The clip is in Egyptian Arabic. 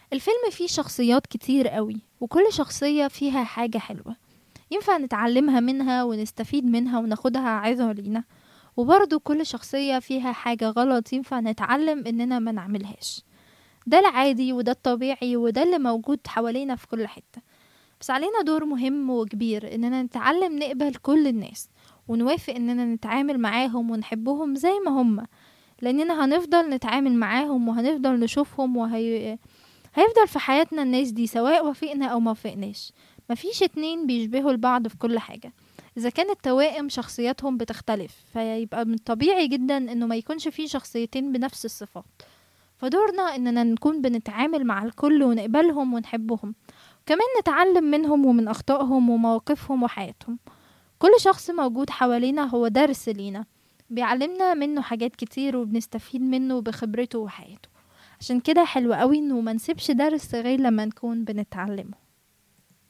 الفيلم فيه شخصيات كتير قوي وكل شخصية فيها حاجة حلوة ينفع نتعلمها منها ونستفيد منها وناخدها عظة لينا وبرضه كل شخصية فيها حاجة غلط ينفع نتعلم إننا ما نعملهاش ده العادي وده الطبيعي وده اللي موجود حوالينا في كل حتة بس علينا دور مهم وكبير إننا نتعلم نقبل كل الناس ونوافق إننا نتعامل معاهم ونحبهم زي ما هم لأننا هنفضل نتعامل معاهم وهنفضل نشوفهم وهي هيفضل في حياتنا الناس دي سواء وافقنا أو ما وافقناش مفيش اتنين بيشبهوا البعض في كل حاجة إذا كانت توائم شخصياتهم بتختلف فيبقى من طبيعي جدا إنه ما يكونش فيه شخصيتين بنفس الصفات فدورنا إننا نكون بنتعامل مع الكل ونقبلهم ونحبهم كمان نتعلم منهم ومن أخطائهم ومواقفهم وحياتهم كل شخص موجود حوالينا هو درس لينا بيعلمنا منه حاجات كتير وبنستفيد منه بخبرته وحياته عشان كده حلو قوي انه منسيبش درس غير لما نكون بنتعلمه